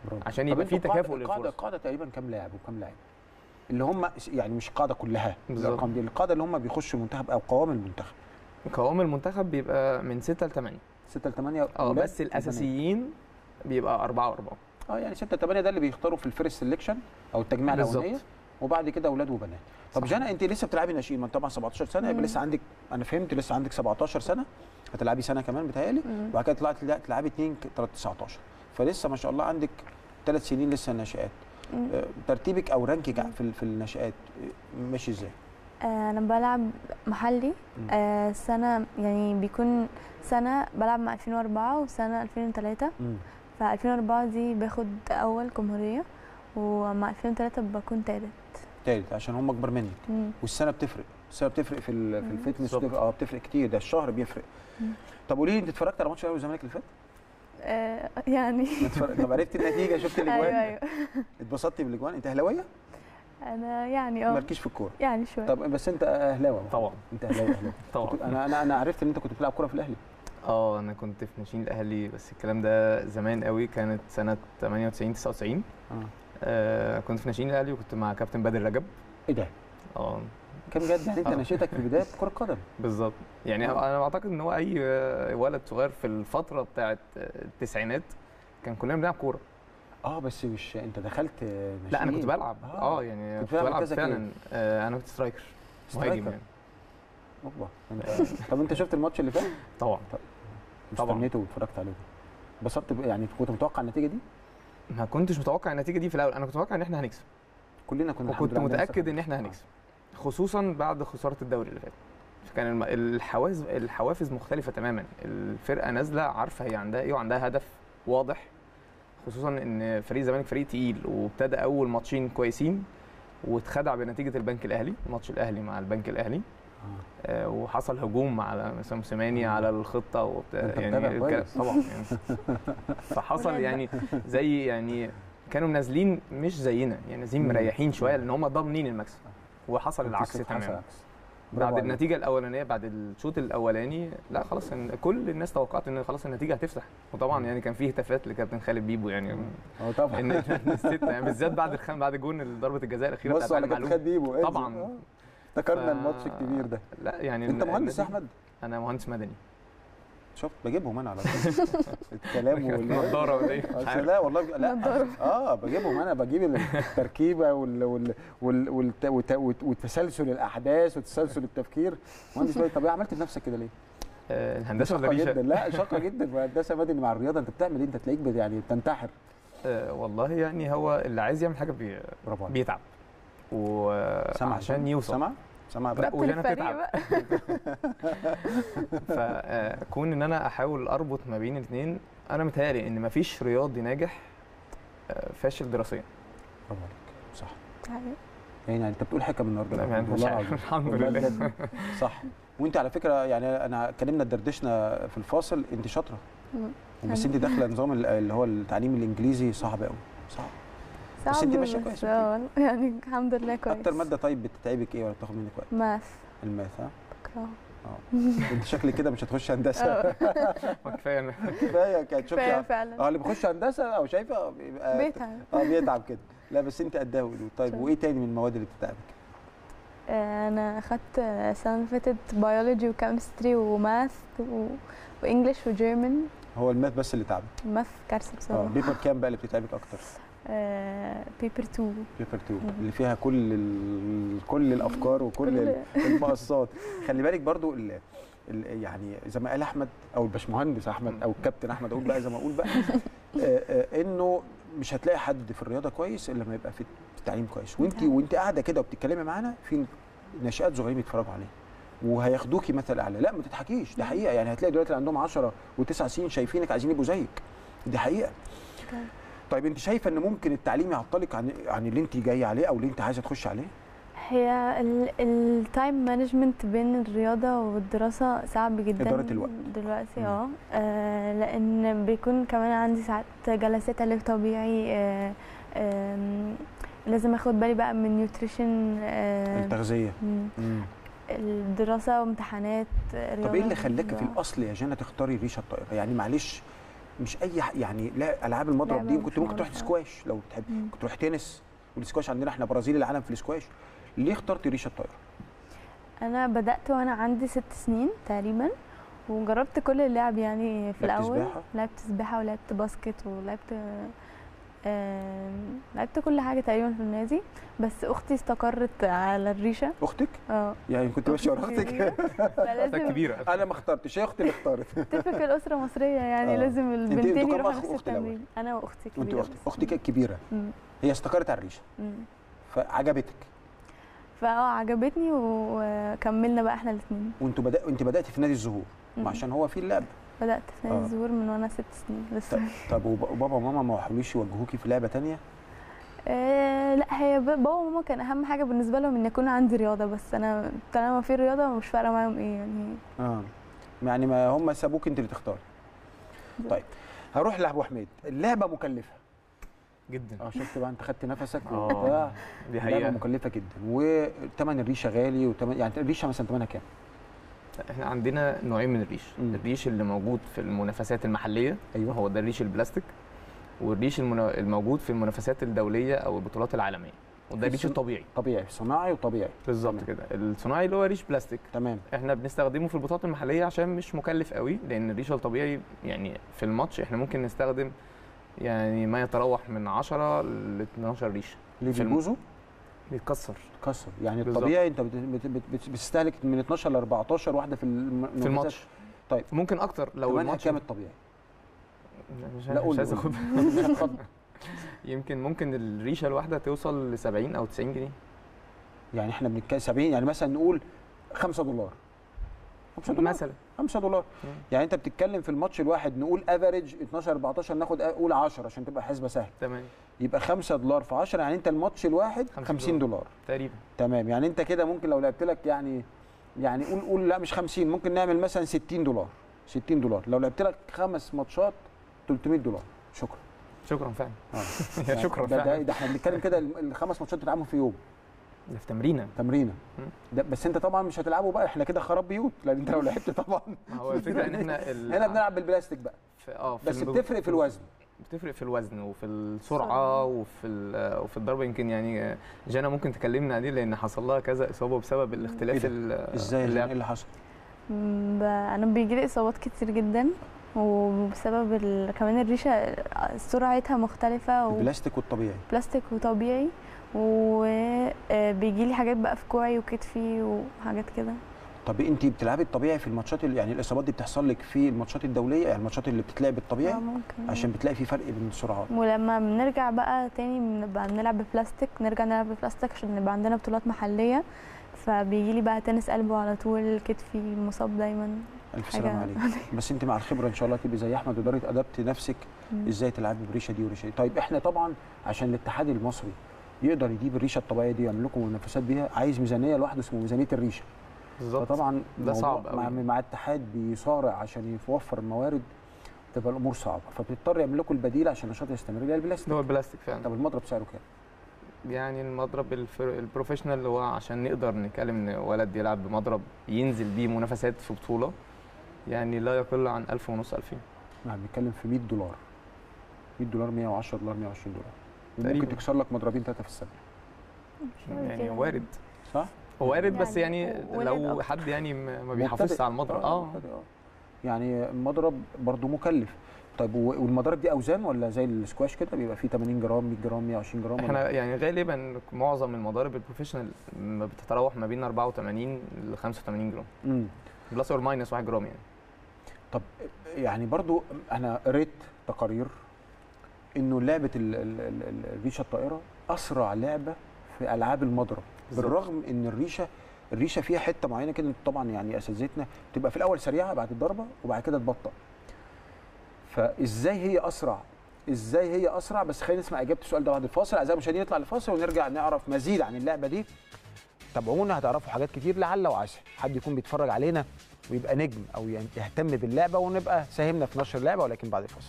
برافو. عشان طب يبقى انتوا في القاعدة- تكافؤ القاعده للفرص القاعده تقريبا كام لاعب وكام لاعب اللي هم يعني مش القاعده كلها بالظبط. الارقام دي القاعده اللي هم بيخشوا المنتخب او قوام المنتخب قوام المنتخب بيبقى من 6 ل 8 6 ل 8 اه بس الاساسيين بيبقى 4 و4 اه يعني 6 8 ده اللي بيختاروا في الفيرست سيلكشن او التجميع بالظبط. الاولانيه وبعد كده اولاد وبنات طب صح. جانا انت لسه بتلعبي ناشئين ما انت طبعا 17 سنه يبقى مم. لسه عندك انا فهمت لسه عندك 17 سنه هتلعبي سنه كمان بتهيألي مم. وبعد كده طلعت لا، تلعبي 2 19 فلسه ما شاء الله عندك ثلاث سنين لسه ناشئات مم. آه، ترتيبك او رانكك في ال- في الناشئات آه، ماشي ازاي؟ آه، انا بلعب محلي مم. آه، سنه يعني بيكون سنه بلعب مع 2004 وسنه 2003 مم. ف 2004 دي باخد اول جمهوريه ومع 2003 بكون تالت تالت عشان هم اكبر منك مم. والسنه بتفرق السنه بتفرق في ال- في مم. الفتنس بالظبط. بتفرق اه بتفرق كتير ده الشهر بيفرق مم. طب قولي لي انت اتفرجت على ماتش الاهلي والزمالك اللي فات؟ آه، يعني ما اتفرج- طب عرفت النتيجه شفت الاجوان؟ ايوه ايوه اتبسطتي بالاجوان انت اهلاويه؟ انا يعني اه مالكيش في الكوره يعني شويه طب بس انت اهلاوي طبعا انت اهلاوي اهلاوي طبعا كنت- انا انا انا عرفت ان انت كنت بتلعب كوره في الاهلي اه انا كنت في ناشئين الاهلي بس الكلام ده زمان قوي كانت سنه 98 99 اه آه كنت في ناشئين الاهلي وكنت مع كابتن بدر رجب ايه ده؟ اه كان بجد يعني انت آه. نشيتك في البدايه كره قدم بالظبط يعني آه. انا بعتقد ان هو اي آه، ولد صغير في الفتره بتاعه آه، التسعينات كان كلنا بنلعب كوره اه بس مش انت دخلت ناشئين لا انا كنت بلعب آه. اه يعني كنت كنت بتلعب بلعب مركزك إيه؟ فعلا آه انا كنت سترايكر مهاجم سترايكر. يعني اوبا انت طب انت شفت الماتش اللي فات؟ طبعا طبعاً. استنيته واتفرجت عليه انبسطت ب- يعني كنت متوقع النتيجه دي؟ ما كنتش متوقع النتيجه دي في الاول انا كنت متوقع ان احنا هنكسب كلنا كنا الحمد وكنت لله عندنا متاكد ثقة. ان احنا هنكسب خصوصا بعد خساره الدوري اللي فات فكان الم- الحوافز الحوافز مختلفه تماما الفرقه نازله عارفه هي عندها ايه وعندها هدف واضح خصوصا ان فريق الزمالك فريق تقيل وابتدى اول ماتشين كويسين واتخدع بنتيجه البنك الاهلي ماتش الاهلي مع البنك الاهلي آه. آه، وحصل هجوم على مثلا موسيماني على الخطه وبتاع أنت يعني متابع الكلام- كويس. طبعا يعني فحصل يعني زي يعني كانوا نازلين مش زينا يعني نازلين مم. مريحين شويه لان هم ضامنين المكسب وحصل العكس حصل تماما العكس. برافو بعد عليك. النتيجه الاولانيه بعد الشوط الاولاني لا خلاص إن كل الناس توقعت ان خلاص النتيجه هتفتح وطبعا يعني كان فيه هتافات لكابتن خالد بيبو يعني اه طبعا ان إن الستة يعني بالذات بعد الخم بعد جون ضربه الجزاء الاخيره بتاعت بصوا على علي كابتن معلول خالد بيبو انزل. طبعاً. آه. افتكرنا ف- الماتش الكبير ده لا يعني انت مهندس يا النتيجة- احمد انا مهندس مدني شفت بجيبهم انا على طول الكلام وال نضاره ولا ايه مش أصل عارف لا والله بج... لا نضارة. اه بجيبهم انا بجيب التركيبه وال... وال... وال... والت... وت... وت... وتسلسل الاحداث وتسلسل التفكير مهندس مدني طب إيه عملت لنفسك كده ليه؟ آه، الهندسه شاقه ولا جدا ريشه لا شاقه جدا هندسه مدني مع الرياضه انت بتعمل ايه؟ انت تلاقيك بت- يعني بتنتحر آه، والله يعني هو اللي عايز يعمل حاجه بي... برافو عليك بيتعب سمع وعشان يوصل سمع سمع بقى لا وجانا الفريق بتتعب بقى. فكون ان انا احاول اربط ما بين الاثنين انا متهيألي ان مفيش رياضي ناجح آه، فاشل دراسيا برافو عليك صح يعني يعني انت بتقول حكم النهارده لا، يعني مش والله عارف. العظيم. الحمد والله لله. بجد. صح وانت على فكره يعني انا اتكلمنا دردشنا في الفاصل انت شاطره مم. بس انت داخله نظام ال- اللي هو التعليم الانجليزي صعب قوي صعب بس صعب انت ماشيه بس كويس اه والله يعني الحمد لله كويس اكتر ماده طيب بتتعبك ايه ولا بتاخد منك وقت ماث الماث ها بكرهه انت شكلك كده مش هتخش هندسه اه كفايه أنا. كفايه كانت كفايه شوفي فعلا اه اللي بيخش هندسه او شايفه بيبقى بيتعب اه بيتعب كده لا بس انت قدها وقولوا طيب شكراً. وايه تاني من المواد اللي بتتعبك آه، انا اخدت السنه اللي فاتت بيولوجي وكيمستري وماث و... وانجلش وجيرمان هو الماث بس اللي تعبك ماث كارثه اه بصراحه بيبر كام بقى اللي بتتعبك اكتر بيبر 2 بيبر 2 مم. اللي فيها كل ال... كل الافكار وكل ال- المقصات خلي بالك برضو ال... ال... يعني زي ما قال احمد او الباشمهندس احمد او الكابتن احمد اقول بقى زي ما اقول بقى آه، آه، انه مش هتلاقي حد في الرياضه كويس الا لما يبقى في التعليم كويس وانت نعم. وانت قاعده كده وبتتكلمي معانا في ناشئات صغيرين بيتفرجوا عليه وهياخدوكي مثل اعلى لا ما تضحكيش دي حقيقه يعني هتلاقي دلوقتي اللي عندهم 10 و9 سنين شايفينك عايزين يبقوا زيك دي حقيقه طيب. طيب انت شايفه ان ممكن التعليم يعطلك عن عن اللي انت جايه عليه او اللي انت عايزه تخش عليه هي التايم مانجمنت بين الرياضه والدراسه صعب جدا إدارة الوقت. دلوقتي مم. اه آه، لان بيكون كمان عندي ساعات جلسات علاج طبيعي آه، آم، لازم اخد بالي بقى من نيوتريشن التغذيه مم. الدراسه وامتحانات طب ايه اللي خلاك في الاصل يا جنى تختاري الريشه الطائره يعني معلش مش اي ح- يعني لا العاب المضرب لعبة دي مش كنت ممكن تروح معروفة. سكواش لو بتحب مم. كنت تروح تنس والسكواش عندنا احنا برازيل العالم في السكواش ليه اخترت ريشه الطايره انا بدات وانا عندي ست سنين تقريبا وجربت كل اللعب يعني في لعبت الاول سباحة؟ لعبت سباحه ولعبت باسكت ولعبت آم، لعبت كل حاجه تقريبا في النادي بس اختي استقرت على الريشه اختك اه يعني كنت ماشيه ورا أختي اختك كبيرة، فلازم كبيره انا ما اخترتش هي اختي اللي اختارت تفك الاسره مصريه يعني آه. لازم انتوا البنتين كام يروحوا أخ نفس وأخت الأول؟ التمرين انا واختي وانت كبيره واختك بس. اختك الكبيره مم. هي استقرت على الريشه مم. فعجبتك فاه عجبتني وكملنا بقى احنا الاثنين وانتوا بدا... انت بدات في نادي الزهور ما عشان هو فيه اللعبه بدات في نادي آه. الزهور من وانا ست سنين لسه طب وب- وبابا وماما ما حاولوش يوجهوكي في لعبه تانية آه لا هي ب- بابا وماما كان اهم حاجه بالنسبه لهم ان يكون عندي رياضه بس انا طالما في رياضه مش فارقه معاهم ايه يعني اه يعني ما هم سابوك انت اللي تختاري طيب هروح لابو حميد اللعبه مكلفه جدا اه شفت بقى انت خدت نفسك آه، وبتاع دي اللعبه حقيقه مكلفه جدا وثمن الريشه غالي وتمن يعني الريشه مثلا ثمنها كام؟ احنا عندنا نوعين من الريش مم. الريش اللي موجود في المنافسات المحليه ايوه هو ده الريش البلاستيك والريش المنا- الموجود في المنافسات الدوليه او البطولات العالميه وده الريش الصن- الطبيعي طبيعي صناعي وطبيعي بالظبط تمام. كده الصناعي اللي هو ريش بلاستيك تمام احنا بنستخدمه في البطولات المحليه عشان مش مكلف قوي لان الريش الطبيعي يعني في الماتش احنا ممكن نستخدم يعني ما يتراوح من 10 ل 12 ريشه اللي في الم- بيجوزوا بيتكسر كسر يعني بالظبط. الطبيعي انت بت- بت- بت- بت- بتستهلك من 12 ل 14 واحده في الم- في الماتش طيب. ممكن اكتر لو ثمنها الماتش كام الطبيعي؟ مش, لا مش قول عايز قول. اخد مش هتخض. يمكن ممكن الريشه الواحده توصل ل 70 او 90 جنيه يعني احنا بنتكلم 70 يعني مثلا نقول 5 دولار 5 دولار مثلا 5 دولار مم. يعني انت بتتكلم في الماتش الواحد نقول افريج 12 14 ناخد قول 10 عشان تبقى حسبه سهله تمام يبقى 5 دولار في 10 يعني انت الماتش الواحد 50 50 دولار تقريبا تمام يعني انت كده ممكن لو لعبت لك يعني يعني قول قول لا مش 50 ممكن نعمل مثلا 60 دولار 60 دولار لو لعبت لك خمس ماتشات 300 دولار شكرا شكرا فعلا اه يا شكرا ده, ده, فعلا ده احنا بنتكلم كده الخمس ماتشات بتلعبهم في يوم ده في تمرينه تمرينه مم. ده بس انت طبعا مش هتلعبه بقى احنا كده خراب بيوت لان انت لو لعبت طبعا ما هو الفكره ان احنا ال... هنا بنلعب بالبلاستيك بقى في اه في بس الب- بتفرق في الوزن بتفرق في الوزن وفي السرعة. السرعه وفي ال- وفي الضربه يمكن يعني جانا ممكن تكلمنا عليه لان حصل لها كذا اصابه بسبب الاختلاف ده؟ ال- ازاي ايه اللعب اللي حصل؟ م- ب- انا بيجي لي اصابات كتير جدا وبسبب ال... كمان الريشه سرعتها مختلفه البلاستيك والطبيعي وبلاستيك وطبيعي وبيجي لي حاجات بقى في كوعي وكتفي وحاجات كده طب انت بتلعبي الطبيعي في الماتشات اللي يعني الاصابات دي بتحصل لك في الماتشات الدوليه يعني الماتشات اللي بتتلعب اه الطبيعي ممكن عشان بتلاقي في فرق بين السرعات ولما بنرجع بقى تاني بنبقى بنلعب ببلاستيك نرجع نلعب ببلاستيك عشان نبقى عندنا بطولات محلية فبيجي لي بقى تنس قلبه على طول كتفي مصاب دايما الف حاجة- سلامه عليك بس انت مع الخبره ان شاء الله تبقي زي احمد وقدرت ادبت نفسك مم. ازاي تلعبي بريشه دي وريشه دي طيب احنا طبعا عشان الاتحاد المصري يقدر يجيب الريشه الطبيعيه دي ويعمل لكم منافسات بيها عايز ميزانيه لوحده اسمه ميزانيه الريشه بالظبط فطبعا ده الموضوع صعب مع, قوي. مع اتحاد بيصارع عشان يوفر الموارد تبقى الامور صعبه فبيضطر يعمل لكم البديل عشان النشاط يستمر اللي هي البلاستيك اللي هو البلاستيك فعلا طب المضرب سعره كام؟ يعني المضرب الفر... البروفيشنال اللي هو عشان نقدر نتكلم ان ولد يلعب بمضرب ينزل بيه منافسات في بطوله يعني لا يقل عن 1000 ونص 2000 يعني بنتكلم في 100 دولار 100 دولار 110 دولار 120 دولار وممكن تقريبا. تكسر لك مضربين ثلاثه في السنه يعني وارد صح؟ هو وارد بس يعني يعني وارد لو أكتر. حد يعني ما ما بيحافظش مبتدئ. على المضرب اه مبتدئ، يعني المضرب برضو مكلف طيب و- والمضارب دي اوزان ولا زي السكواش كده بيبقى فيه 80 جرام 100 جرام 120 جرام ولا احنا يعني غالبا معظم المضارب البروفيشنال ما بتتراوح ما بين 84 ل 85 جرام امم بلس اور ماينس 1 جرام يعني طب يعني برضو انا قريت تقارير انه لعبه ال- ال- ال- ال- الريشه الطائره اسرع لعبه في العاب المضرب بالظبط. بالرغم ان الريشه الريشه فيها حته معينه كده طبعا يعني اساتذتنا تبقى في الاول سريعه بعد الضربه وبعد كده تبطأ فازاي هي اسرع ازاي هي اسرع بس خلينا نسمع اجابه السؤال ده بعد الفاصل اعزائي المشاهدين نطلع لفاصل ونرجع نعرف مزيد عن اللعبه دي تابعونا هتعرفوا حاجات كتير لعل وعسى حد يكون بيتفرج علينا ويبقى نجم او يعني يهتم باللعبه ونبقى ساهمنا في نشر اللعبه ولكن بعد الفاصل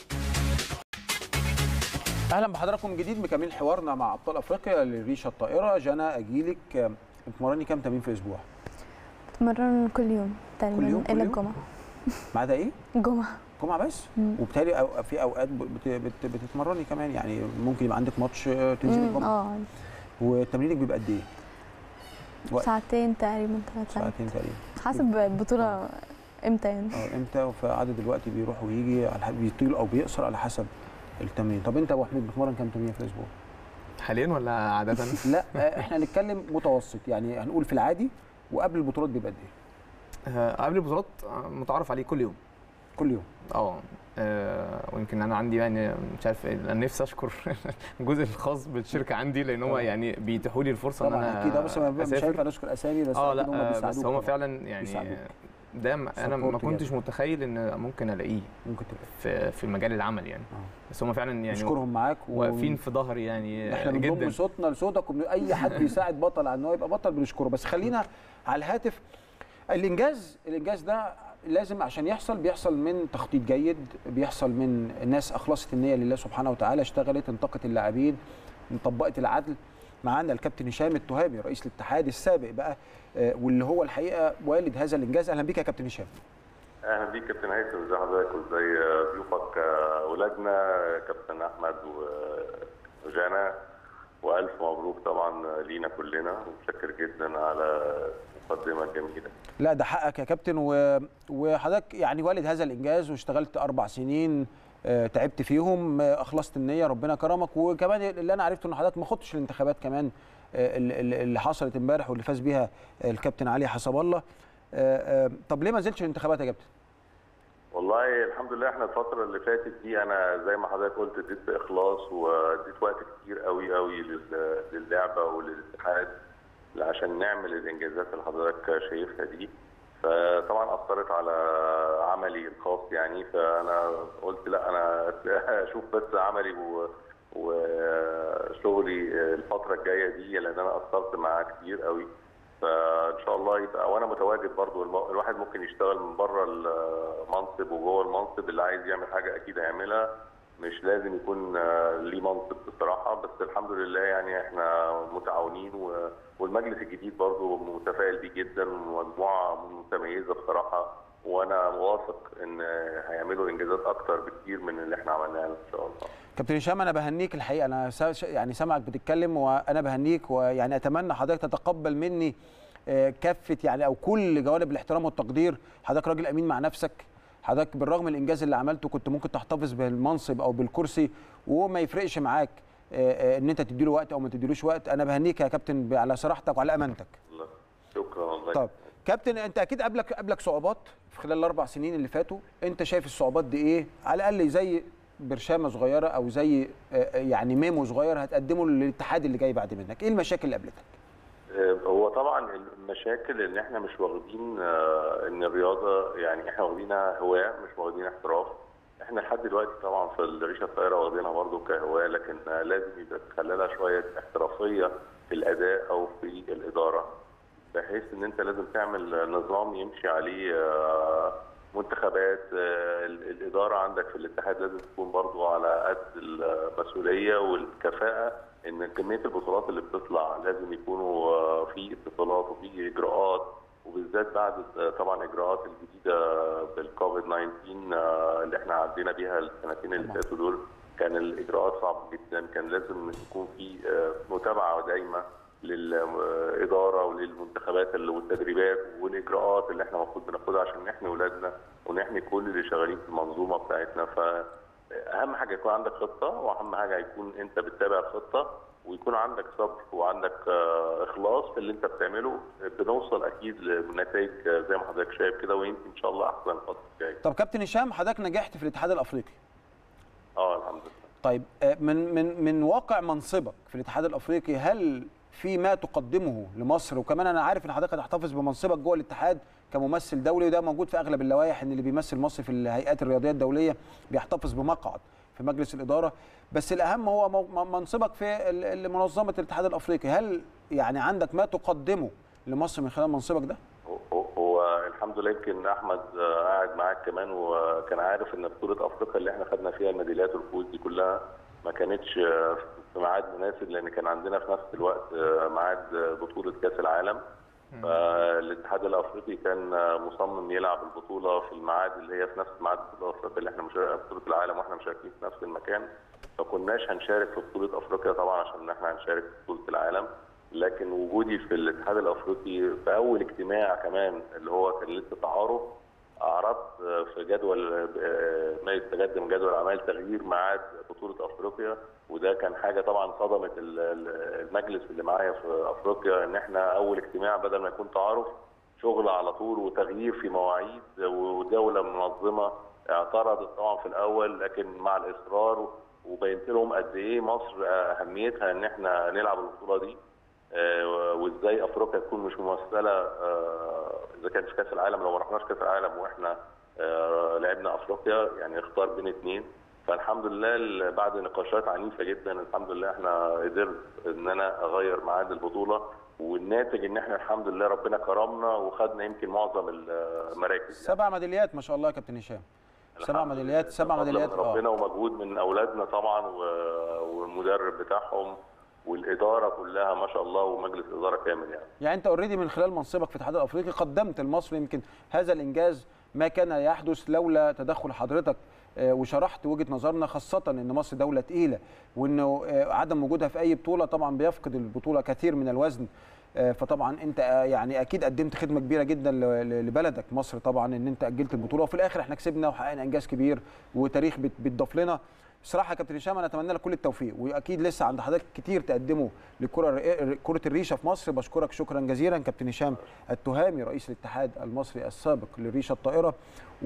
اهلا بحضراتكم من جديد مكملين حوارنا مع ابطال افريقيا للريشه الطائره جانا اجيلك آم، بتمرني كام تمرين في الاسبوع بتمرن كل يوم تقريبا كل يوم؟ كل الا يوم؟ الجمعة ما عدا ايه الجمعة جمعه بس مم. وبالتالي أو- في اوقات بت- بت- بتتمرني كمان يعني ممكن يبقى عندك ماتش آه، تنزلي مم، الجمعه اه وتمرينك بيبقى قد ايه؟ وقت. ساعتين تقريبا ثلاث ساعات ساعتين تقريبا حسب البطوله امتى يعني اه امتى فعدد الوقت بيروح ويجي على حسب بيطيل او بيقصر على حسب التمرين طب انت يا ابو حميد بتتمرن كام تمرين في الاسبوع؟ حاليا ولا عاده لا آه، احنا هنتكلم متوسط يعني هنقول في العادي وقبل البطولات بيبقى قد ايه؟ آه، قبل البطولات آه، متعارف عليه كل يوم كل يوم اه آه، ويمكن انا عندي يعني مش عارف إيه، انا نفسي اشكر الجزء الخاص بالشركه عندي لان هم طبعا. يعني بيتيحوا لي الفرصه ان طبعا انا اكيد آه، بس أنا مش أسافر. هينفع نذكر اسامي بس اه أكيد هم لا آه، بس بيساعدوك هم طبعاً. فعلا يعني بيساعدوك. ده م- انا ما Support كنتش جامد. متخيل ان ممكن الاقيه ممكن تبقى في في مجال العمل يعني آه. بس هم فعلا يعني نشكرهم معاك و- واقفين في ظهري يعني احنا بنضم جدا صوتنا لصوتك وبن... اي حد بيساعد بطل على ان هو يبقى بطل بنشكره بس خلينا على الهاتف الانجاز الانجاز ده لازم عشان يحصل بيحصل من تخطيط جيد بيحصل من ناس اخلصت النيه لله سبحانه وتعالى اشتغلت انتقت اللاعبين طبقت العدل معانا الكابتن هشام التهامي رئيس الاتحاد السابق بقى آه، واللي هو الحقيقه والد هذا الانجاز اهلا بيك يا كابتن هشام اهلا بيك كابتن هيثم ازي حضرتك وازي ضيوفك آه، اولادنا كابتن احمد و- وجانا والف مبروك طبعا لينا كلنا ومتشكر جدا على المقدمه الجميله لا ده حقك يا كابتن و... وحضرتك يعني والد هذا الانجاز واشتغلت اربع سنين آه، تعبت فيهم آه، اخلصت النيه ربنا كرمك وكمان اللي انا عرفته ان حضرتك ما خدتش الانتخابات كمان آه، ال- ال- اللي حصلت امبارح واللي فاز بيها الكابتن علي حسب الله آه، آه، طب ليه ما نزلتش الانتخابات يا كابتن؟ والله الحمد لله احنا الفتره اللي فاتت دي انا زي ما حضرتك قلت اديت باخلاص واديت وقت كتير قوي قوي لل- للعبه وللاتحاد عشان نعمل الانجازات اللي حضرتك شايفها دي فطبعا اثرت على عملي الخاص يعني فانا قلت لا انا اشوف بس عملي و وشغلي الفتره الجايه دي لان انا اثرت معاه كتير قوي فان شاء الله يبقى وانا متواجد برضو الم- الواحد ممكن يشتغل من بره المنصب وجوه المنصب اللي عايز يعمل حاجه اكيد هيعملها مش لازم يكون آه، ليه منصب بصراحه بس الحمد لله يعني احنا متعاونين و- والمجلس الجديد برضو متفائل بيه جدا ومجموعه متميزه بصراحه وانا واثق ان هيعملوا انجازات اكتر بكتير من اللي احنا عملناها ان شاء الله كابتن هشام انا بهنيك الحقيقه انا سا- ش- يعني سامعك بتتكلم وانا بهنيك ويعني اتمنى حضرتك تتقبل مني آه، كافه يعني او كل جوانب الاحترام والتقدير حضرتك راجل امين مع نفسك حضرتك بالرغم من الانجاز اللي عملته كنت ممكن تحتفظ بالمنصب او بالكرسي وما يفرقش معاك آه، آه، ان انت تديله وقت او ما تديلوش وقت انا بهنيك يا كابتن ب- على صراحتك وعلى امانتك الله شكرا والله طب كابتن انت اكيد قابلك قابلك صعوبات في خلال الاربع سنين اللي فاتوا انت شايف الصعوبات دي ايه على الاقل زي برشامه صغيره او زي آه، آه، يعني ميمو صغير هتقدمه للاتحاد اللي جاي بعد منك ايه المشاكل اللي قابلتك هو طبعا المشاكل ان احنا مش واخدين آه، ان الرياضه يعني احنا واخدينها هواه مش واخدين احتراف احنا لحد دلوقتي طبعا في الريشه الطايره واخدينها برضه كهواه لكن آه، لازم يبقى تخللها شويه احترافيه في الاداء او في الاداره بحيث ان انت لازم تعمل نظام يمشي عليه آه، منتخبات آه، ال- الاداره عندك في الاتحاد لازم تكون برضو على قد المسؤوليه والكفاءه ان كميه البطولات اللي بتطلع لازم يكونوا آه، في اتصالات وفي اجراءات وبالذات بعد آه، طبعا اجراءات الجديده بالكوفيد 19 آه، اللي احنا عدينا بيها السنتين اللي طبعاً. فاتوا دول كان الاجراءات صعبه جدا كان لازم يكون في آه، متابعه دايمه للاداره وللمنتخبات اللي- والتدريبات والاجراءات اللي احنا المفروض بناخدها عشان نحمي اولادنا ونحمي كل اللي شغالين في المنظومه بتاعتنا فاهم حاجه يكون عندك خطه واهم حاجه يكون انت بتتابع الخطه ويكون عندك صبر وعندك آه، اخلاص في اللي انت بتعمله بنوصل اكيد لنتائج آه، زي ما حضرتك شايف كده ويمكن ان شاء الله احسن الفتره الجايه طب كابتن هشام حضرتك نجحت في الاتحاد الافريقي اه الحمد لله طيب آه، من من من واقع منصبك في الاتحاد الافريقي هل في ما تقدمه لمصر وكمان انا عارف ان حضرتك هتحتفظ بمنصبك جوه الاتحاد كممثل دولي وده موجود في اغلب اللوائح ان اللي بيمثل مصر في الهيئات الرياضيه الدوليه بيحتفظ بمقعد في مجلس الاداره بس الاهم هو مو- م- منصبك في ال- ال- منظمه الاتحاد الافريقي هل يعني عندك ما تقدمه لمصر من خلال منصبك ده؟ هو- هو الحمد لله يمكن احمد آه، قاعد معاك كمان وكان عارف ان بطوله افريقيا اللي احنا خدنا فيها الميداليات والفوز دي كلها ما كانتش آه، في ميعاد مناسب لان كان عندنا في نفس الوقت آه، ميعاد آه، بطوله كاس العالم الاتحاد الافريقي كان آه، مصمم يلعب البطوله في الميعاد اللي هي في نفس ميعاد البطوله الافريقيه اللي احنا مشارك بطوله العالم واحنا مشاركين في نفس المكان فكناش هنشارك في بطوله افريقيا طبعا عشان احنا هنشارك في بطوله العالم لكن وجودي في الاتحاد الافريقي في اول اجتماع كمان اللي هو كان لسه تعارف اعرضت آه، في جدول آه، ما يتقدم جدول اعمال تغيير ميعاد بطوله افريقيا وده كان حاجه طبعا صدمت ال- ال- المجلس اللي معايا في افريقيا ان احنا اول اجتماع بدل ما يكون تعارف شغل على طول وتغيير في مواعيد ودوله منظمه اعترضت طبعا في الاول لكن مع الاصرار وبينت لهم قد ايه مصر اهميتها ان احنا نلعب البطوله دي آه، وازاي افريقيا تكون مش ممثله آه، اذا كان في كاس العالم لو ما رحناش كاس العالم واحنا آه، لعبنا افريقيا يعني اختار بين اثنين فالحمد لله ال- بعد نقاشات عنيفه جدا الحمد لله احنا قدرت ان انا اغير ميعاد البطوله والناتج ان احنا الحمد لله ربنا كرمنا وخدنا يمكن معظم المراكز يعني. سبع ميداليات ما شاء الله يا كابتن هشام سبع الحمد ميداليات لله. سبع فضل ميداليات من اه ربنا ومجهود من اولادنا طبعا و- والمدرب بتاعهم والاداره كلها ما شاء الله ومجلس اداره كامل يعني يعني انت اوريدي من خلال منصبك في الاتحاد الافريقي قدمت لمصر يمكن هذا الانجاز ما كان يحدث لولا تدخل حضرتك آه، وشرحت وجهه نظرنا خاصه ان مصر دوله تقيله وانه آه، عدم وجودها في اي بطوله طبعا بيفقد البطوله كثير من الوزن آه، فطبعا انت آه، يعني اكيد قدمت خدمه كبيره جدا ل- ل- لبلدك مصر طبعا ان انت اجلت البطوله وفي الاخر احنا كسبنا وحققنا انجاز كبير وتاريخ بت- بيتضاف لنا بصراحه يا كابتن هشام انا اتمنى لك كل التوفيق واكيد لسه عند حضرتك كتير تقدمه لكره الر- كره الريشه في مصر بشكرك شكرا جزيلا كابتن هشام التهامي رئيس الاتحاد المصري السابق للريشه الطائره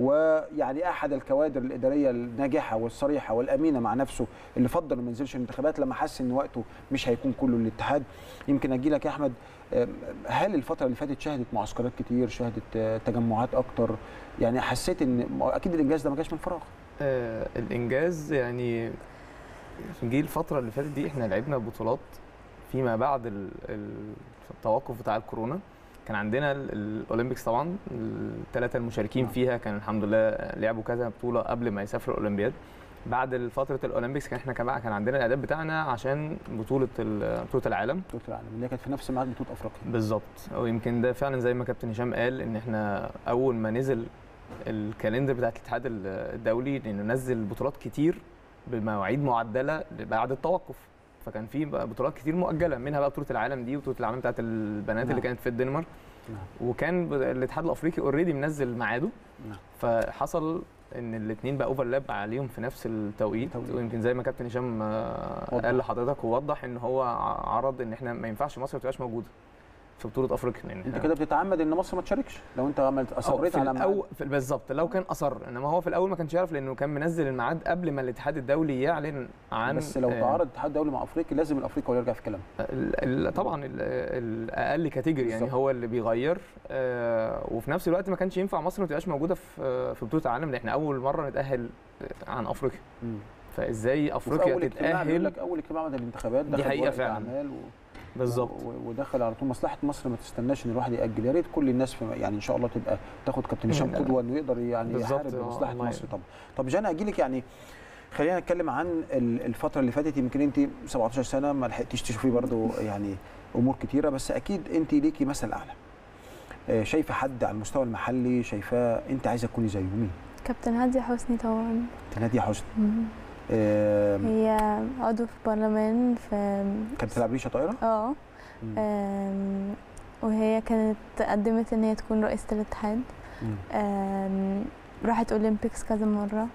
ويعني احد الكوادر الاداريه الناجحه والصريحه والامينه مع نفسه اللي فضل ما ينزلش الانتخابات لما حس ان وقته مش هيكون كله للاتحاد يمكن اجي لك يا احمد أم، هل الفتره اللي فاتت شهدت معسكرات كتير شهدت آه، تجمعات اكتر يعني حسيت ان اكيد الانجاز ده ما جاش من فراغ آه الانجاز يعني جه الفتره اللي فاتت دي احنا لعبنا بطولات فيما بعد ال- ال- التوقف بتاع الكورونا كان عندنا ال- الاولمبيكس طبعا الثلاثه المشاركين نعم. فيها كان الحمد لله لعبوا كذا بطوله قبل ما يسافروا الاولمبياد بعد فتره الاولمبيكس كان احنا كمان كان عندنا الاعداد بتاعنا عشان بطوله ال- بطوله العالم بطوله العالم اللي هي كانت في نفس ميعاد بطوله افريقيا بالظبط ويمكن ده فعلا زي ما كابتن هشام قال ان احنا اول ما نزل الكالندر بتاع الاتحاد الدولي لانه نزل بطولات كتير بمواعيد معدله بعد التوقف فكان في بقى بطولات كتير مؤجله منها بقى بطوله العالم دي وبطوله العالم بتاعت البنات نعم. اللي كانت في الدنمارك نعم. وكان ب- الاتحاد الافريقي اوريدي منزل ميعاده نعم. فحصل ان الاثنين بقى اوفرلاب عليهم في نفس التوقيت التوقيت. ويمكن زي ما كابتن هشام آه، وضح. قال لحضرتك ووضح ان هو ع- عرض ان احنا ما ينفعش مصر ما تبقاش موجوده في بطوله افريقيا لان انت إحنا- كده بتتعمد ان مصر ما تشاركش لو انت عملت أو اصريت في على ميعاد. الأول في بالظبط لو كان اصر انما هو في الاول ما كانش يعرف لانه كان منزل الميعاد قبل ما الاتحاد الدولي يعلن عن بس لو آه، تعارض الاتحاد الدولي مع افريقيا لازم الافريقي هو اللي يرجع في كلامه ال- ال- طبعا ال- الاقل كاتيجوري يعني بالظبط. هو اللي بيغير آه، وفي نفس الوقت ما كانش ينفع مصر ما تبقاش موجوده في آه، في بطوله العالم لان احنا اول مره نتاهل عن افريقيا فازاي وفي افريقيا اول اجتماع بيقول تتاهل لك اول اجتماع بعد الانتخابات دي دخل حقيقة ورقة فعلا. أعمال و... بالظبط و- ودخل على طول مصلحه مصر ما تستناش ان الواحد ياجل يا ريت كل الناس في يعني ان شاء الله تبقى تاخد كابتن هشام لا. قدوه انه يقدر يعني بالظبط، يحارب آه، مصلحه الله مصر يعين. طبعا طب جانا اجي لك يعني خلينا نتكلم عن ال- الفتره اللي فاتت يمكن انت 17 سنه ما لحقتيش تشوفي برضو يعني امور كتيره بس اكيد انت ليكي مثل اعلى آه، شايفه حد على المستوى المحلي شايفاه انت عايزه تكوني زيه مين؟ كابتن هادي حسني طبعا ناديه حسني مم. آه، هي عضو في البرلمان في كانت بتلعب ريشه طايره؟ اه مم. آم، وهي كانت قدمت ان هي تكون رئيسة الاتحاد مم. آم، راحت اولمبيكس كذا مرة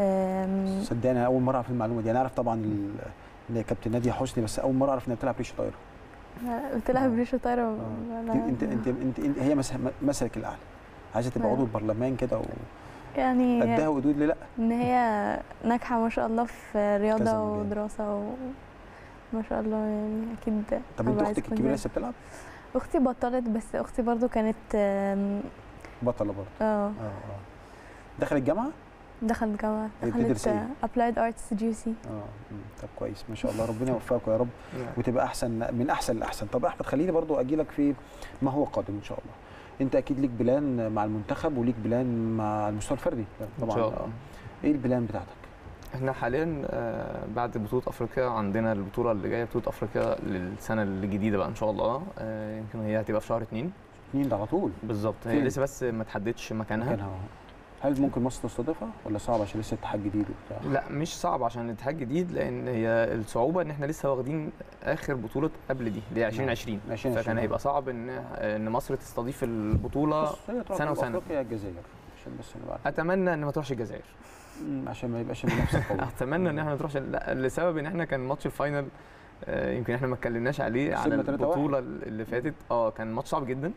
آم، صدقني انا اول مره اعرف المعلومه دي انا عارف طبعا ال- ان هي كابتن ناديه حسني بس اول مره اعرف انها بتلعب ريشه طايره بتلعب آه. ريشه طايره آه. ولا- انت انت انت, انت هي مس- مسلك الاعلى عايزه تبقى آه. عضو البرلمان كده يعني وقدها ودود ليه لا ان هي ناجحه ما شاء الله في كذا رياضه مجال. ودراسه و... ما شاء الله يعني اكيد طب هبقى انت عايزة اختك أكون الكبيره زيها. لسه بتلعب اختي بطلت بس اختي برضو كانت آم، بطله برضه اه اه اه دخل الجامعه دخلت جامعه هي بتدرس دخلت إيه؟ ابلايد ارتس جي سي اه مم. طب كويس ما شاء الله ربنا يوفقك يا رب وتبقى احسن من احسن لاحسن طب احمد خليني برضو اجي لك في ما هو قادم ان شاء الله انت اكيد ليك بلان مع المنتخب وليك بلان مع المستوى الفردي ان طبعا شاء آه. الله ايه البلان بتاعتك احنا حاليا آه، بعد بطوله افريقيا عندنا البطوله اللي جايه بطوله افريقيا للسنه الجديده بقى ان شاء الله آه، يمكن هي هتبقى في شهر اتنين اتنين ده على طول بالظبط هي فين؟ لسه بس ما تحددش مكانها مكانها هل ممكن مصر تستضيفها ولا صعب عشان لسه اتحاد جديد وبتاع لا مش صعب عشان الاتحاد جديد لان هي الصعوبه ان احنا لسه واخدين اخر بطوله قبل دي اللي هي 2020 2020. فكان هيبقى صعب ان ان مصر تستضيف البطوله بص هي تروح سنة جنوب وسنة. افريقيا الجزائر عشان بس نبقى عارفين. اتمنى ان ما تروحش الجزائر مم، عشان ما يبقاش المنافسه قويه اتمنى ان احنا ما تروحش لا لسبب ان احنا كان ماتش الفاينل آه، يمكن احنا ما اتكلمناش عليه على كسبنا 3-1. البطوله اللي فاتت اه كان ماتش صعب جدا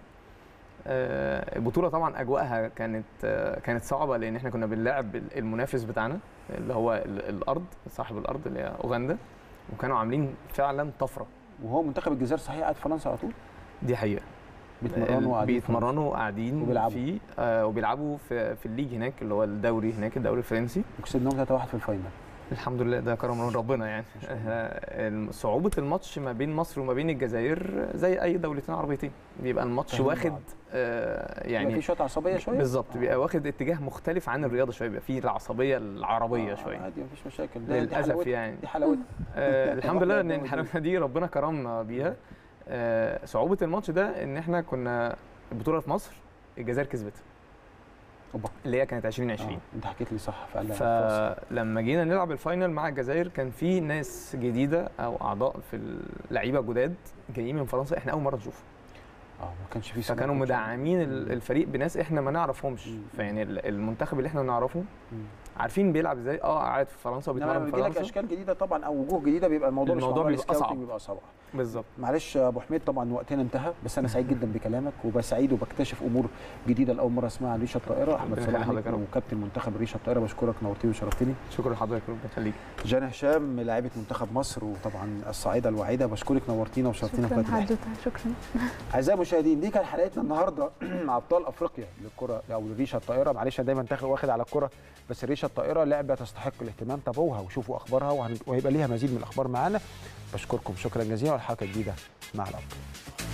آه، البطوله طبعا اجواءها كانت آه، كانت صعبه لان احنا كنا بنلعب المنافس بتاعنا اللي هو ال- الارض صاحب الارض اللي هي اوغندا وكانوا عاملين فعلا طفره وهو منتخب الجزائر صحيح قاعد في فرنسا على طول دي حقيقه بيتمرنوا ال- وقاعدين في فرنسا. بيتمرنوا وقاعدين وبيلعبوا. فيه آه وبيلعبوا في في الليج هناك اللي هو الدوري هناك الدوري الفرنسي وكسبناهم 3-1 في الفاينل الحمد لله ده كرم من ربنا يعني ما شاء الله. آه، صعوبة الماتش ما بين مصر وما بين الجزائر زي أي دولتين عربيتين بيبقى الماتش فاهمين واخد بعض. آه، يعني في يعني شويه عصبيه شويه بالظبط آه. بيبقى واخد اتجاه مختلف عن الرياضة شوية بيبقى فيه العصبية العربية آه، شوية عادي مفيش مشاكل ده- دي للأسف حلاوتها. يعني دي حلاوتها آه الحمد لله ان واحدة الحلاوه دي ربنا كرمنا بيها آه صعوبه الماتش ده ان احنا كنا البطوله في مصر الجزائر كسبتها أوبا. اللي هي كانت 2020 آه. انت حكيت لي صح فعلا فاصل. فلما جينا نلعب الفاينل مع الجزائر كان في ناس جديده او اعضاء في اللعيبه جداد جايين من فرنسا احنا اول مره نشوفهم اه ما كانش في سباق فكانوا ما شاء الله. مدعمين ال- مم. الفريق بناس احنا ما نعرفهمش مم. فيعني ال- المنتخب اللي احنا نعرفه مم. عارفين بيلعب ازاي اه قاعد في فرنسا انما وبيتمرن لما في بيجي لك فرنسا اشكال جديده طبعا او وجوه جديده بيبقى الموضوع مش الموضوع موضوع بيبقى السكاوتنج أصعب. بيبقى صعب بالظبط معلش يا ابو حميد طبعا وقتنا انتهى بس انا سعيد جدا بكلامك وبسعيد وبكتشف امور جديده لاول مره اسمعها عن ريشه الطائره احمد ربنا صلاح يخليك يا نجم رب. وكابتن منتخب ريشه الطائره بشكرك نورتني وشرفتني شكرا لحضرتك ربنا يخليك جانا هشام لاعيبه منتخب مصر وطبعا الصعيده الوعيده بشكرك نورتينا وشرفتينا في شكرا قناه الأهلي. حضرتك شكرا اعزائي المشاهدين دي كانت حلقتنا النهارده مع ابطال افريقيا للكره او الريشه الطائره معلش أنا دايما تاخد واخد على الكره بس الريشه الطائره لعبه تستحق الاهتمام تابعوها وشوفوا اخبارها وهن- وهيبقى ليها مزيد من الاخبار معانا بشكركم شكرا جزيلا والحلقه الجديده مع الابطال